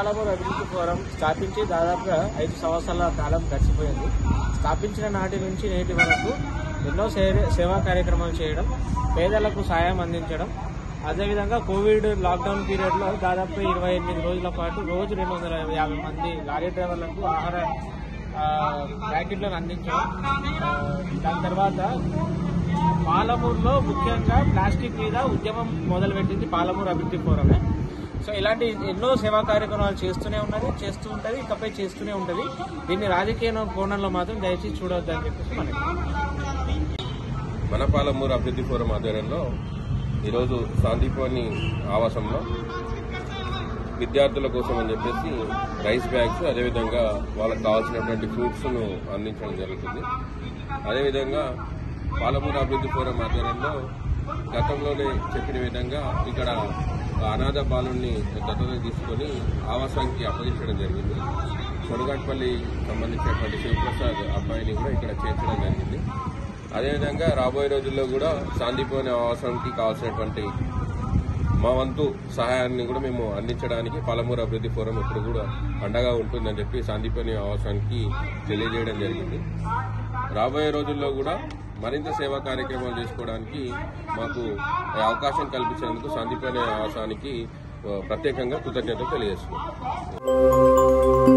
పాలమూరు అభివృద్ధి ఫోరం స్థాపించి దాదాపుగా ఐదు సంవత్సరాల కాలం గడిచిపోయింది స్థాపించిన నాటి నుంచి నేటి వరకు ఎన్నో సే- సేవా కార్యక్రమాలు చేయడం పేదలకు సాయం అందించడం అదేవిధంగా కోవిడ్ లాక్డౌన్ పీరియడ్లో దాదాపు ఇరవై ఎనిమిది రోజుల పాటు రోజు రెండు వందల యాభై మంది లారీ డ్రైవర్లకు ఆహార ఆ, ప్యాకెట్లను అందించడం ఆ, దాని తర్వాత పాలమూరులో ముఖ్యంగా ప్లాస్టిక్ మీద ఉద్యమం మొదలుపెట్టింది పాలమూరు అభివృద్ధి ఫోరమే సో ఇలాంటి ఎన్నో సేవా కార్యక్రమాలు చేస్తూనే ఉన్నది చేస్తూ ఉంటుంది ఇకపై చేస్తూనే ఉంటుంది దీన్ని రాజకీయ కోణంలో మాత్రం దయచేసి చూడొద్దని చెప్పేసి మనకి మన పాలమూరు అభివృద్ధి ఫోరం ఆధ్వర్యంలో ఈరోజు శాంతిపోని ఆవాసంలో విద్యార్థుల కోసం అని చెప్పేసి రైస్ బ్యాగ్స్ అదేవిధంగా వాళ్ళకి కావాల్సినటువంటి ఫ్రూట్స్ను అందించడం జరుగుతుంది అదేవిధంగా పాలమూరు అభివృద్ధి ఫోరం ఆధ్వర్యంలో గతంలోనే చెప్పిన విధంగా ఇక్కడ అనాథ బాలుని దత్తత తీసుకొని ఆవాసానికి అప్పగించడం జరిగింది సొనగాట్పల్లి సంబంధించినటువంటి శివప్రసాద్ అబ్బాయిని కూడా ఇక్కడ చేర్చడం జరిగింది అదేవిధంగా రాబోయే రోజుల్లో కూడా శాంతిపోని ఆవాసానికి కావాల్సినటువంటి మా వంతు సహాయాన్ని కూడా మేము అందించడానికి పాలమూరు అభివృద్ధి ఫోరం ఇప్పుడు కూడా అండగా ఉంటుందని చెప్పి శాంతిపని ఆవాసానికి తెలియజేయడం జరిగింది రాబోయే రోజుల్లో కూడా మరింత సేవా కార్యక్రమాలు చేసుకోవడానికి మాకు అవకాశం కల్పించినందుకు శాంతిపని ఆవాసానికి ఆ, ప్రత్యేకంగా కృతజ్ఞతలు తెలియజేస్తున్నాం